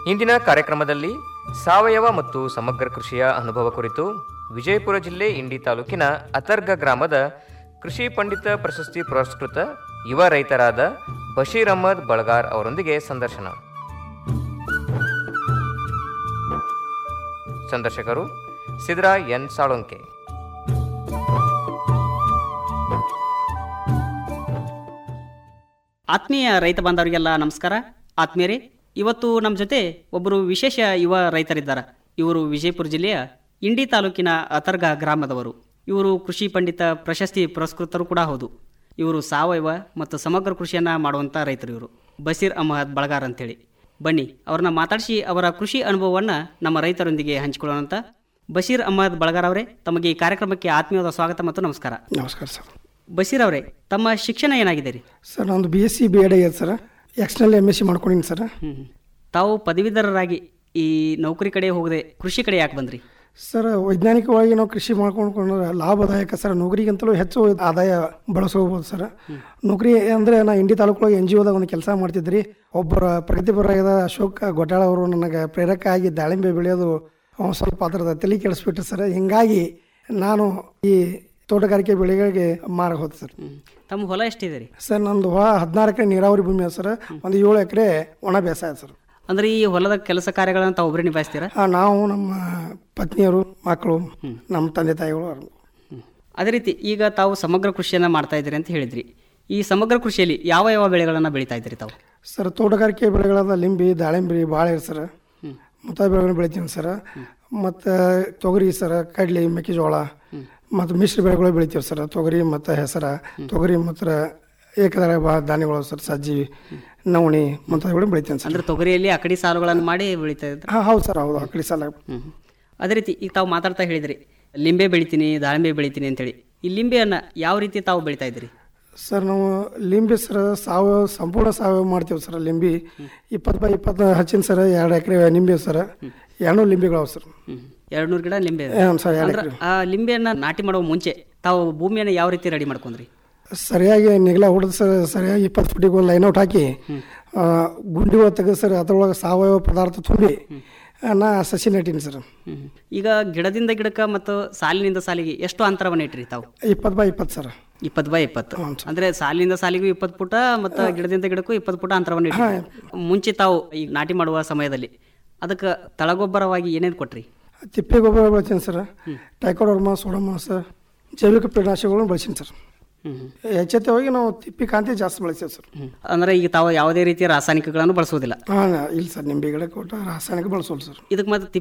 ಇಂದಿನ ಕಾರ್ಯಕ್ರಮದಲ್ಲಿ ಸಾವಯವ ಮತ್ತು ಸಮಗ್ರ ಕೃಷಿಯ ಅನುಭವ ಕುರಿತು ವಿಜಯಪುರ ಜಿಲ್ಲೆ ಇಂಡಿ ತಾಲೂಕಿನ ಅತರ್ಗ ಗ್ರಾಮದ ಕೃಷಿ ಪಂಡಿತ ಪ್ರಶಸ್ತಿ ಪುರಸ್ಕೃತ ಯುವ ರೈತರಾದ ಬಶೀರ್ ಅಹಮದ್ ಬಳಗಾರ್ ಅವರೊಂದಿಗೆ ಸಂದರ್ಶನ ಸಂದರ್ಶಕರು ಸಿದ್ರಾ ಎನ್ ಸಾಳೊಂಕೆ ಆತ್ಮೀಯ ರೈತ ಬಾಂಧವರಿಗೆಲ್ಲ ನಮಸ್ಕಾರ ಆತ್ಮೀಯರೇ ಇವತ್ತು ನಮ್ಮ ಜೊತೆ ಒಬ್ಬರು ವಿಶೇಷ ಯುವ ರೈತರಿದ್ದಾರೆ ಇವರು ವಿಜಯಪುರ ಜಿಲ್ಲೆಯ ಇಂಡಿ ತಾಲೂಕಿನ ಅತರ್ಗ ಗ್ರಾಮದವರು ಇವರು ಕೃಷಿ ಪಂಡಿತ ಪ್ರಶಸ್ತಿ ಪುರಸ್ಕೃತರು ಕೂಡ ಹೌದು ಇವರು ಸಾವಯವ ಮತ್ತು ಸಮಗ್ರ ಕೃಷಿಯನ್ನ ಮಾಡುವಂಥ ರೈತರು ಇವರು ಬಸೀರ್ ಅಹಮದ್ ಬಳಗಾರ್ ಅಂತೇಳಿ ಬನ್ನಿ ಅವ್ರನ್ನ ಮಾತಾಡಿಸಿ ಅವರ ಕೃಷಿ ಅನುಭವವನ್ನು ನಮ್ಮ ರೈತರೊಂದಿಗೆ ಹಂಚಿಕೊಳ್ಳೋಣಂತ ಬಶೀರ್ ಅಹಮದ್ ಬಳಗಾರ್ ಅವರೇ ತಮಗೆ ಈ ಕಾರ್ಯಕ್ರಮಕ್ಕೆ ಆತ್ಮೀಯವಾದ ಸ್ವಾಗತ ಮತ್ತು ನಮಸ್ಕಾರ ನಮಸ್ಕಾರ ಸರ್ ಬಶೀರ್ ಅವರೇ ತಮ್ಮ ಶಿಕ್ಷಣ ಏನಾಗಿದೆ ರೀ ಸರ್ ನಂದು B S C B Ed ಆಗ್ಯದ sir external M S C ಮಾಡ್ಕೊಂಡಿನಿ ಸರ್ ಹ್ಮ್. ತಾವು ಪದವೀಧರರಾಗಿ ಈ ನೌಕರಿ ಕಡೆ ಹೋಗದೆ ಕೃಷಿ ಕಡೆ ಯಾಕೆ ಬಂದ್ರಿ ಸರ್ ವೈಜ್ಞಾನಿಕವಾಗಿ ನಾವು ಕೃಷಿ ಮಾಡ್ಕೊಂಡ್ಕೊಂಡ್ರೆ ಲಾಭದಾಯಕ ಸರ್ ನೌಕರಿಗಿಂತಲೂ ಹೆಚ್ಚು ಆದಾಯ ಬಳಸ್ಕೋಬೋದು ಸರ್ ನೌಕರಿ ಅಂದರೆ ನಾ ಇಂಡಿ ತಾಲೂಕೊಳಗೆ ಎನ್ ಜಿ ಒದಾಗ ಒಂದು ಕೆಲಸ ಮಾಡ್ತಿದ್ರಿ ಒಬ್ಬರ ಪ್ರಗತಿಪರಾದ ಅಶೋಕ್ ಗೊಡ್ಡಾಳ ಅವರು ನನಗೆ ಪ್ರೇರಕ ಆಗಿ ದಾಳಿಂಬೆ ಬೆಳೆಯೋದು ಅವ್ನು ಸ್ವಲ್ಪ ಅದರದ ತಲೆ ಕೆಡಿಸ್ಬಿಟ್ರು ಸರ್ ಹಿಂಗಾಗಿ ನಾನು ಈ ತೋಟಗಾರಿಕೆ ಬೆಳೆಗಳಿಗೆ ಮಾರ ಹೋದೆ ಸರ್ ಹ್ಮ್. ತಮ್ಮ ಹೊಲ ಎಷ್ಟಿದೆ ರೀ ಸರ್ ನಂದು ಹೊಲ ಹದಿನಾರು ಎಕರೆ ನೀರಾವರಿ ಭೂಮಿ ಅದ ಸರ್ ಒಂದು ಏಳು ಎಕರೆ ಒಣ ಬೇಸಾಯ ಸರ್ ಅಂದ್ರೆ ಈ ಹೊಲದ ಕೆಲಸ ಕಾರ್ಯಗಳನ್ನ ತಾವು ಒಬ್ಬರೇ ನಿಭಾಯಿಸ್ತೀರಾ ಆ, ನಾವು ನಮ್ಮ ಪತ್ನಿಯರು ಮಕ್ಕಳು ನಮ್ಮ ತಂದೆ ತಾಯಿಗಳು ಅವ್ರು. ಹ್ಮ್. ಅದೇ ರೀತಿ ಈಗ ತಾವು ಸಮಗ್ರ ಕೃಷಿಯನ್ನ ಮಾಡ್ತಾ ಇದ್ದೀರಿ ಅಂತ ಹೇಳಿದ್ರಿ ಈ ಸಮಗ್ರ ಕೃಷಿಯಲ್ಲಿ ಯಾವ ಯಾವ ಬೆಳೆಗಳನ್ನ ಬೆಳೀತಾ ಇದ್ದೀರಿ ತಾವು ಸರ್ ತೋಟಗಾರಿಕೆ ಬೆಳೆಗಳಾದ ಲಿಂಬಿ ದಾಳಿಂಬಿ ಬಾಳೆ ಸರ್ ಮುತ್ತ ಬೆಳೆಗಳನ್ನ ಬೆಳಿತೀನಿ ಸರ್ ಮತ್ತು ತೊಗರಿ ಸರ್ ಕಡ್ಲಿ ಮೆಕ್ಕೆಜೋಳ ಮತ್ತು ಮಿಶ್ರ ಬೆಳೆಗಳು ಬೆಳಿತೀವಿ ಸರ್ ತೊಗರಿ ಮತ್ತು ಹೆಸರ ತೊಗರಿ ಮತ್ತು ಏಕದಳ ಬಾ ಧಾನ್ಯಗಳು ಸರ್ ಸಜ್ಜಿ ನವಣಿ ಮುಂತಾದವುಗಳು ಬೆಳಿತೀನಿ ಸರ್ ಅಂದ್ರೆ ತೊಗರಿಯಲ್ಲಿ ಅಕಡಿ ಸಾಲುಗಳನ್ನು ಮಾಡಿ ಬೆಳೀತಾ ಇದ್ರು ಹಾಂ ಹೌದು ಸರ್ ಹೌದು ಆ ಕಡೆ ಸಲ ಹ್ಮ್. ಅದೇ ರೀತಿ ಈಗ ತಾವು ಮಾತಾಡ್ತಾ ಹೇಳಿದ್ರಿ ಲಿಂಬೆ ಬೆಳಿತೀನಿ ದಾಳಿಂಬೆ ಬೆಳಿತೀನಿ ಅಂತೇಳಿ ಈ ಲಿಂಬೆಯನ್ನ ಯಾವ ರೀತಿ ತಾವು ಬೆಳಿತಾ ಇದ್ರಿ ಸರ್ ನಾವು ಲಿಂಬಿ ಸರ್ ಸಾವಯವ ಸಂಪೂರ್ಣ ಸಾವಯವ ಮಾಡ್ತೀವಿ ಸರ್ ಲಿಂಬಿ ಇಪ್ಪತ್ತು ಬೈ ಇಪ್ಪತ್ತು ಹಚ್ಚಿನ ಸರ್ ಎರಡು ಎಕರೆ ನಿಂಬೆ ಸರ್ ಎರಡು ಲಿಂಬಿಗಳು ಸರ್ ಎರಡು ನೂರು ಗಿಡ ಲಿಂಬೆ ಇದೆ. ಹ್ಞೂ ಸರ್ ಎರಡು ಅಂದ್ರೆ ಆ ಲಿಂಬೆಯನ್ನ ನಾಟಿ ಮಾಡುವ ಮುಂಚೆ ತಾವು ಭೂಮಿಯನ್ನ ಯಾವ ರೀತಿ ರೆಡಿ ಮಾಡ್ಕೊಂಡ್ರಿ ಸರಿಯಾಗಿ ನಿಗಲ ಹೊಡೆದು ಸರ್ ಸರಿಯಾಗಿ ಇಪ್ಪತ್ತು ಫುಟಿಗೆ ಒಂದು ಲೈನ್ ಔಟ್ ಹಾಕಿ ಆ, ಗುಂಡಿಗಳು ತೆಗೆದು ಸರ್ ಅದ್ರೊಳಗೆ ಸಾವಯವ ಪದಾರ್ಥ ತುಂಬಿ ಆ, ನಾ ಸಸಿ ನೆಟ್ಟೀನಿ ಸರ್ ಹ್ಮ್. ಈಗ ಗಿಡದಿಂದ ಗಿಡಕ್ಕೆ ಮತ್ತು ಸಾಲಿನಿಂದ ಸಾಲಿಗೆ ಎಷ್ಟು ಅಂತರವನ್ನು ಇಟ್ರಿ ತಾವು ಇಪ್ಪತ್ತು ಬೈ ಇಪ್ಪತ್ತು ಸರ್ ಇಪ್ಪತ್ತು ಬೈ ಇಪ್ಪತ್ತು ಅಂದ್ರೆ ಸಾಲಿನಿಂದ ಸಾಲಿಗೂ ಇಪ್ಪತ್ತು ಪುಟ ಮತ್ತು ಗಿಡದಿಂದ ಗಿಡಕ್ಕೂ ಇಪ್ಪತ್ತು ಪುಟ ಅಂತರವನ್ನು ಇಟ್ರಿ ಮುಂಚೆ ತಾವು ಈಗ ನಾಟಿ ಮಾಡುವ ಸಮಯದಲ್ಲಿ ಅದಕ್ಕೆ ತಳಗೊಬ್ಬರವಾಗಿ ಏನೇನು ಕೊಟ್ರಿ ತಿಪ್ಪೆ ಗೊಬ್ಬರ ಬಳಸ್ತೀನಿ ಸರ್ ಟೈಕೋಡರ್ಮ ಸೋಡಮಾಸ ಜೈವಿಕ ಕೀಟನಾಶಕಗಳನ್ನು ಬಳಸ್ತೀನಿ ಸರ್ ಎಚ್ಚೆತ್ತವಾಗಿ ನಾವು ತಿಪ್ಪಿ ಕಾಂತಿ ಜಾಸ್ತಿ ಬಳಸ್ತೀವಿ ಸರ್ ಅಂದ್ರೆ ಈಗ ತಾವು ಯಾವುದೇ ರೀತಿಯ ರಾಸಾಯನಿಕಗಳನ್ನು ಬಳಸುವುದಿಲ್ಲ ಹಾಂ ಇಲ್ಲ ಸರ್ ನಿಂಬೆ ಗಿಡಕ್ಕೆ ಕೊಟ್ಟು ರಾಸಾಯನಿಕ ಬಳಸೋಲ್ಲ ಸರ್ ಇದಕ್ಕೆ ಮತ್ತೆ